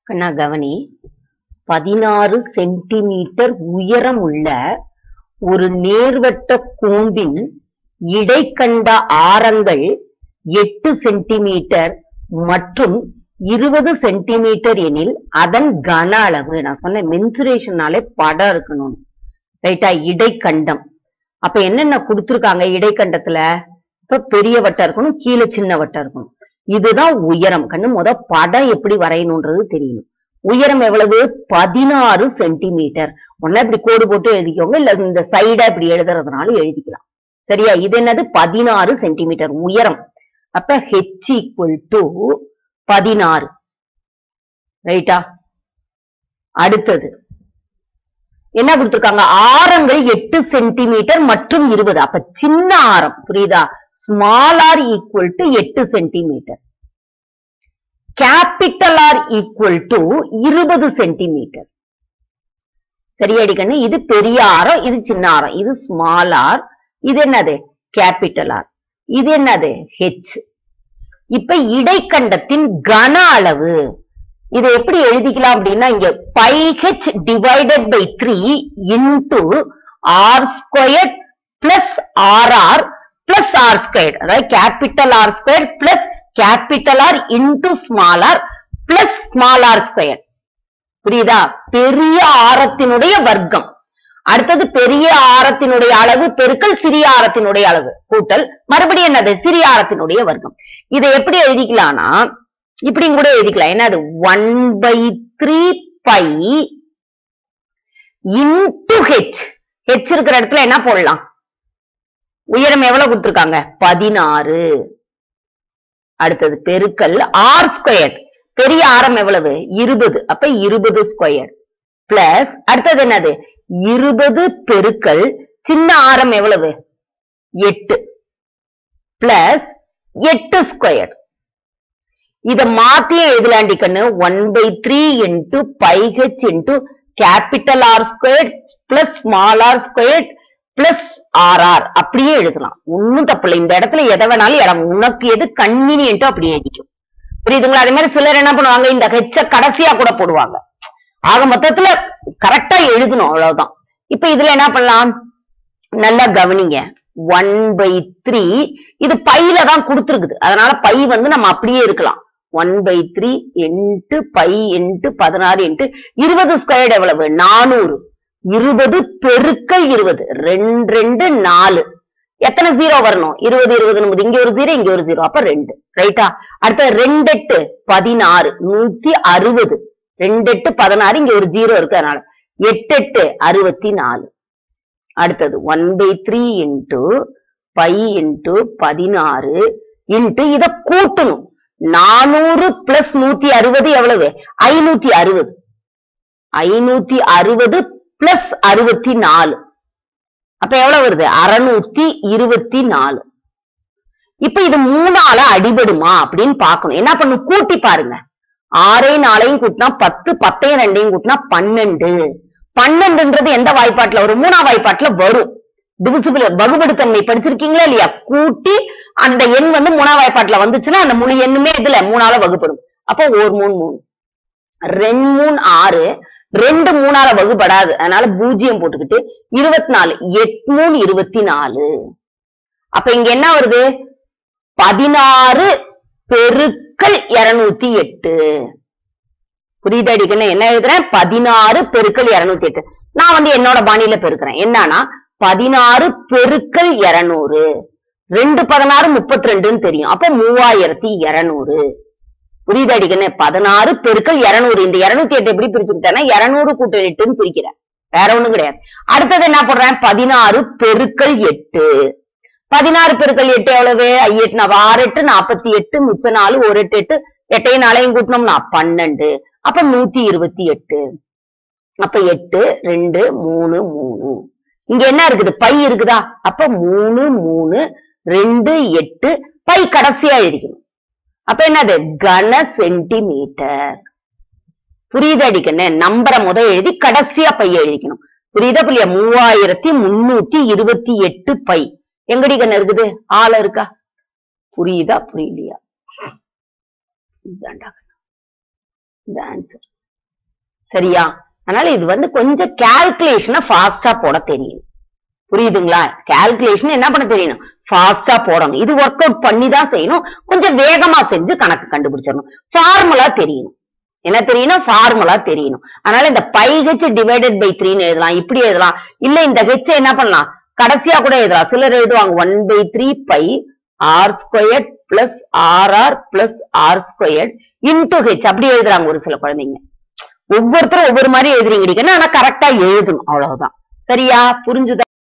கண்ணா கவனி பதினாறு சென்டிமீட்டர் உயரம் உள்ள ஒரு நேர்வட்ட கூம்பின் இடைக்கண்ட ஆரங்கள் எட்டு சென்டிமீட்டர் மற்றும் இருபது சென்டிமீட்டர் எனில் அதன் கன அளவு நான் சொன்னேன் மென்சுரேஷனாலே படம் இருக்கணும் ரைட்டா இடைக்கண்டம் அப்ப என்னென்ன கொடுத்திருக்காங்க இடைக்கண்டத்துல இப்ப பெரிய வட்டம் இருக்கணும் கீழே சின்ன வட்டம் இருக்கணும் இதுதான் உயரம் கண்ணு முத படம் எப்படி வரையணும்ன்றது தெரியணும் உயரம் எவ்வளவு பதினாறு சென்டிமீட்டர் ஒன்னா இப்படி கோடு போட்டு எழுதிக்கோங்க இல்ல இந்த சைடா இப்படி எழுதுறதுனால எழுதிக்கலாம் சரியா இது என்னது பதினாறு சென்டிமீட்டர் உயரம் அப்ப ஹெச் ஈக்குவல் டு பதினாறு ரைட்டா அடுத்தது என்ன கொடுத்திருக்காங்க ஆரங்கள் எட்டு சென்டிமீட்டர் மற்றும் இருபது அப்ப சின்ன ஆரம் புரியுதா ஸ்மால் ஆர் ஈக்குவல் டு எட்டு centimetre capital R equal to இருபது சென்டிமீட்டர் சரியாடி கண்ணு இது பெரிய ஆரம் இது சின்ன ஆரம் இது ஸ்மால் ஆர் இது என்னது கேபிட்டல் ஆர் இது என்னது ஹெச் இப்ப இடைக்கண்டத்தின் கன அளவு இதை எப்படி எழுதிக்கலாம் அப்படின்னா இங்க pi H divided by three into R square plus R R plus R square அதாவது capital R square plus capital R into small R plus small R square புரியுதா பெரிய ஆரத்தினுடைய வர்க்கம் அடுத்தது பெரிய ஆரத்தினுடைய அளவு பெருக்கல் சிறிய ஆரத்தினுடைய அளவு கூட்டல் மறுபடியும் என்னது சிறிய ஆரத்தினுடைய வர்க்கம் இதை எப்படி எழுதிக்கலாம்னா இப்படியும் கூட எழுதிக்கலாம் என்னது one by three pi into H H இருக்கிற இடத்துல என்ன போடலாம் உயரம் எவ்வளவு கொடுத்திருக்காங்க பதினாறு அடுத்தது பெருக்கல் ஆர் ஸ்கொயர் பெரிய ஆரம் எவ்வளவு இருபது அப்ப இருபது ஸ்கொயர் பிளஸ் அடுத்தது என்னது இருபது பெருக்கல் சின்ன ஆரம் எவ்வளவு எட்டு பிளஸ் எட்டு ஸ்கொயர் இத மாத்தியும் எழுதலாண்டி கண்ணு one by three into pi H into capital R square plus small R square plus R r அப்படியே எழுதலாம் ஒன்னும் தப்பு இல்லை இந்த இடத்துல எதை வேணாலும் இடம் உனக்கு எது கன்வீனியன்ட்டோ அப்படி எழுதிக்கும் புரியுதுங்களா அதே மாதிரி சிலர் என்ன பண்ணுவாங்க இந்த ஹெச்ச கடைசியா கூட போடுவாங்க ஆக மொத்தத்துல கரெக்டா எழுதணும் அவ்வளவுதான் இப்ப இதுல என்ன பண்ணலாம் நல்லா கவனிங்க ஒன் பை த்ரீ இது பையில தான் கொடுத்துருக்குது அதனால பை வந்து நம்ம அப்படியே இருக்கலாம் ஒன் பை த்ரீ எட்டு பை எட்டு பதினாறு எட்டு இருபது ஸ்கொயர்டு எவ்வளவு நானூறு இருபது பெருக்கல் இருபது ரெண்டு ரெண்டு நாலு எத்தனை ஜீரோ வரணும் இருபது இருபது இங்க ஒரு ஜீரோ இங்க ஒரு ஜீரோ அப்ப ரெண்டு ரைட்டா அடுத்த ரெண்டு எட்டு பதினாறு நூத்தி அறுபது ரெண்டு எட்டு பதினாறு இங்க ஒரு ஜீரோ இருக்கு அதனால எட்டு எட்டு அறுபத்தி நாலு அடுத்தது one by three into pi into பதினாறு இன்டு இத கூட்டணும் நானூறு பிளஸ் நூத்தி அறுபது எவ்வளவு ஐநூத்தி அறுபது ஐநூத்தி அறுபது பிளஸ் அறுபத்தி நாலு அப்ப எவ்வளவு வருது அறுநூத்தி இருபத்தி நாலு இப்ப இது மூணால அடிபடுமா அப்படின்னு பாக்கணும் என்ன பண்ணும் கூட்டி பாருங்க ஆறையும் நாளையும் கூட்டினா பத்து பத்தையும் ரெண்டையும் கூட்டினா பன்னெண்டு பன்னெண்டுன்றது எந்த வாய்ப்பாட்டுல வரும் மூணாம் வாய்ப்பாட்டுல வரும் டிவிசிபிள் வகுபடுத்தன்மை படிச்சிருக்கீங்களா இல்லையா கூட்டி அந்த எண் வந்து மூணாம் வாய்ப்பாட்டுல வந்துச்சுன்னா அந்த முழு எண்ணுமே இதுல மூணால வகுப்படும் அப்போ ஒரு மூணு மூணு ரெண்டு மூணு ஆறு ரெண்டு மூணால வகுப்படாது அதனால பூஜ்ஜியம் போட்டுக்கிட்டு இருபத்தி நாலு எட்டு மூணு இருபத்தி நாலு அப்ப இங்க என்ன வருது பதினாறு பெருக்கல் இருநூத்தி எட்டு புரியுது அடிக்கணும் என்ன எழுதுறேன் பதினாறு பெருக்கல் இருநூத்தி எட்டு நான் வந்து என்னோட பாணியில பெருக்கிறேன் என்னன்னா பதினாறு பெருக்கல் இருநூறு ரெண்டு பதினாறு முப்பத்தி ரெண்டுன்னு தெரியும் அப்ப மூவாயிரத்தி இருநூறு புரியுது அடிக்கணும் பதினாறு பெருக்கல் இருநூறு இந்த இருநூத்தி எட்டு எப்படி பிரிச்சுக்கிட்டேன்னா இருநூறு கூட்டல் எட்டுன்னு பிரிக்கிறேன் வேற ஒண்ணும் கிடையாது அடுத்தது என்ன போடுறேன் பதினாறு பெருக்கல் எட்டு பதினாறு பெருக்கல் எட்டு எவ்வளவு எட்டு ஆறு எட்டு நாற்பத்தி எட்டு மிச்ச நாலு ஒரு எட்டு எட்டு எட்டையும் நாளையும் கூட்டினோம்னா பன்னெண்டு அப்ப நூத்தி இருபத்தி எட்டு அப்ப எட்டு ரெண்டு மூணு மூணு இங்க என்ன இருக்குது பை இருக்குதா அப்ப மூணு மூணு ரெண்டு எட்டு பை கடைசியா இருக்கணும் அப்ப என்னது கன சென்டிமீட்டர் புரியுது அடிக்கணும் நம்பரை முத எழுதி கடைசியா பை எழுதிக்கணும் புரியுதா புள்ளியா மூவாயிரத்தி முன்னூத்தி இருபத்தி எட்டு பை எங்கடி கண்ணு இருக்குது ஆள இருக்கா புரியுதா புரியலையா இதாண்டா இந்த ஆன்சர் சரியா அதனால இது வந்து கொஞ்சம் கால்குலேஷனை ஃபாஸ்டா போட தெரியும் புரியுதுங்களா கால்குலேஷன் என்ன பண்ண தெரியணும் ஃபாஸ்டா போடணும் இது ஒர்க் அவுட் பண்ணி தான் செய்யணும் கொஞ்சம் வேகமா செஞ்சு கணக்கு கண்டுபிடிச்சிடணும் ஃபார்முலா தெரியணும் என்ன தெரியணும் ஃபார்முலா தெரியணும் அதனால இந்த பை ஹெச் டிவைடட் பை த்ரீன்னு எழுதலாம் இப்படி எழுதலாம் இல்ல இந்த ஹெச் என்ன பண்ணலாம் கடைசியா கூட எழுதலாம் சிலர் எழுதுவாங்க one by three pi R square plus R R plus R square into H அப்படி எழுதுறாங்க ஒரு சில குழந்தைங்க ஒவ்வொருத்தரும் ஒவ்வொரு மாதிரி எழுதுறீங்க ஆனா கரெக்டா எழுதணும் அவ்வளவுதான் சரியா புரிஞ்சுதா